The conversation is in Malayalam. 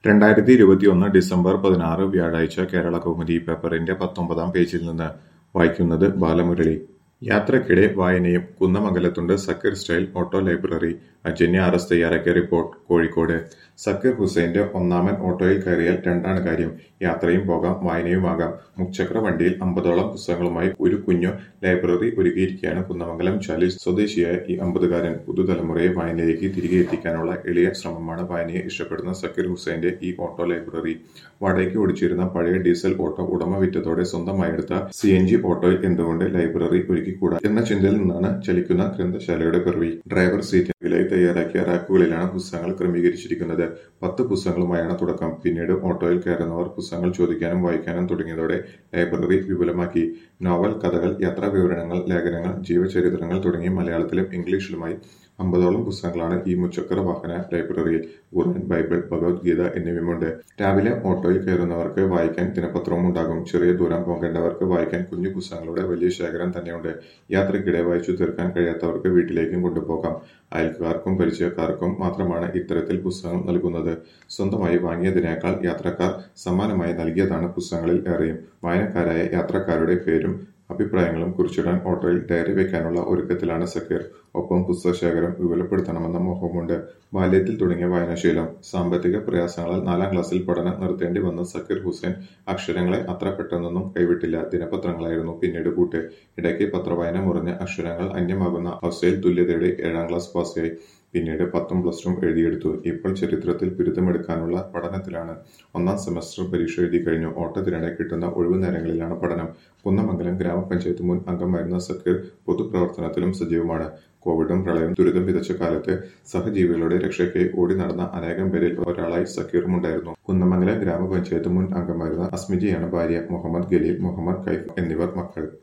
രണ്ടായിരത്തി ഇരുപത്തിയൊന്ന് ഡിസംബർ പതിനാറ് വ്യാഴാഴ്ച കേരള കൗമുദി പേപ്പറിന്റെ പത്തൊമ്പതാം പേജിൽ നിന്ന് വായിക്കുന്നത് ബാലമുരളി യാത്രക്കിടെ വായനയും കുന്നമംഗലത്തുണ്ട് Zakir style auto library Ajanya R S തയ്യാറാക്കിയ റിപ്പോർട്ട് കോഴിക്കോട് സക്കീർ ഹുസൈന്റെ ഒന്നാമൻ ഓട്ടോയിൽ കയറിയാൽ രണ്ടാണ് കാര്യം യാത്രയും പോകാം വായനയുമാകാം മുച്ചക്ര വണ്ടിയിൽ അമ്പതോളം പുസ്തകങ്ങളുമായി ഒരു കുഞ്ഞു ലൈബ്രറി ഒരുക്കിയിരിക്കുകയാണ് കുന്നമംഗലം ചാലി സ്വദേശിയായ ഈ അമ്പതുകാരൻ പുതുതലമുറയെ വായനയിലേക്ക് തിരികെ എത്തിക്കാനുള്ള എളിയ ശ്രമമാണ് വായനയെ ഇഷ്ടപ്പെടുന്ന സക്കീർ ഹുസൈന്റെ ഈ ഓട്ടോ ലൈബ്രറി വാടകയ്ക്ക് ഓടിച്ചിരുന്ന പഴയ ഡീസൽ ഓട്ടോ ഉടമ വിറ്റതോടെ സ്വന്തമായെടുത്ത സി എൻ ജി ഓട്ടോയിൽ എന്തുകൊണ്ട് ലൈബ്രറി ഒരുക്കിക്കൂടാ എന്ന ചിന്തയിൽ നിന്നാണ് ചലിക്കുന്ന ഗ്രന്ഥശാലയുടെ പിറവി ഡ്രൈവർ സീറ്റിലായി തയ്യാറാക്കിയ റാക്കുകളിലാണ് പുസ്തകങ്ങൾ ക്രമീകരിച്ചിരിക്കുന്നത് പത്ത് പുസ്തകങ്ങളുമായാണ് തുടക്കം പിന്നീട് ഓട്ടോയിൽ കയറുന്നവർ പുസ്തകങ്ങൾ ചോദിക്കാനും വായിക്കാനും തുടങ്ങിയതോടെ ലൈബ്രറി വിപുലമാക്കി നോവൽ കഥകൾ യാത്രാ വിവരണങ്ങൾ ലേഖനങ്ങൾ ജീവചരിത്രങ്ങൾ തുടങ്ങി മലയാളത്തിലും ഇംഗ്ലീഷിലുമായി അമ്പതോളം പുസ്തകങ്ങളാണ് ഈ മുച്ചക്ര വാഹന ലൈബ്രറിയിൽ ഖുർആൻ ബൈബിൾ ഭഗവത്ഗീത എന്നിവയുമുണ്ട് രാവിലെ ഓട്ടോയിൽ കയറുന്നവർക്ക് വായിക്കാൻ ദിനപത്രവും ഉണ്ടാകും ചെറിയ ദൂരം പോകേണ്ടവർക്ക് വായിക്കാൻ കുഞ്ഞു പുസ്തകങ്ങളുടെ വലിയ ശേഖരം തന്നെയുണ്ട് യാത്രക്കിടെ വായിച്ചു തീർക്കാൻ കഴിയാത്തവർക്ക് വീട്ടിലേക്കും കൊണ്ടുപോകാം അയൽക്കാർക്കും പരിചയക്കാർക്കും മാത്രമാണ് ഇത്തരത്തിൽ പുസ്തകം നൽകുന്നത് സ്വന്തമായി വാങ്ങിയതിനേക്കാൾ യാത്രക്കാർ സമ്മാനമായി നൽകിയതാണ് പുസ്തകങ്ങളിൽ ഏറെയും വായനക്കാരായ യാത്രക്കാരുടെ പേരും അഭിപ്രായങ്ങളും കുറിച്ചിടാൻ ഓട്ടോയിൽ ഡയറി വെക്കാനുള്ള ഒരുക്കത്തിലാണ് സക്കീർ ഒപ്പം പുസ്തകശേഖരം വിപുലപ്പെടുത്തണമെന്ന മോഹമുണ്ട് ബാല്യത്തിൽ തുടങ്ങിയ വായനാശീലം സാമ്പത്തിക പ്രയാസങ്ങളാൽ നാലാം ക്ലാസ്സിൽ പഠനം നിർത്തേണ്ടി വന്ന സക്കീർ ഹുസൈൻ അക്ഷരങ്ങളെ അത്ര പെട്ടെന്നൊന്നും കൈവിട്ടില്ല ദിനപത്രങ്ങളായിരുന്നു പിന്നീട് കൂട്ട് ഇടയ്ക്ക് പത്രവായന മുറിഞ്ഞ അക്ഷരങ്ങൾ അന്യമാകുന്ന അവസ്ഥയിൽ തുല്യതയുടെ ഏഴാം ക്ലാസ് പാസ്സായി പിന്നീട് പത്തും പ്ലസ് ടും എഴുതിയെടുത്തു ഇപ്പോൾ ചരിത്രത്തിൽ ബിരുദമെടുക്കാനുള്ള പഠനത്തിലാണ് ഒന്നാം സെമസ്റ്റർ പരീക്ഷ എഴുതി കഴിഞ്ഞു ഓട്ടത്തിനിടെ കിട്ടുന്ന ഒഴിവു നേരങ്ങളിലാണ് പഠനം കുന്നമംഗലം ഗ്രാമപഞ്ചായത്ത് മുൻ അംഗമായിരുന്ന സക്കീർ പൊതുപ്രവർത്തനത്തിലും സജീവമാണ് കോവിഡും പ്രളയവും ദുരിതം വിതച്ച കാലത്ത് സഹജീവികളുടെ രക്ഷയ്ക്ക് ഓടി നടന്ന അനേകം പേരിൽ ഒരാളായി സക്കീറും ഉണ്ടായിരുന്നു കുന്നമംഗലം ഗ്രാമപഞ്ചായത്ത് മുൻ അംഗമായിരുന്ന അസ്മിജയാണ് ഭാര്യ മുഹമ്മദ് ഖലീൽ മുഹമ്മദ് കൈഫ് എന്നിവർ മക്കൾ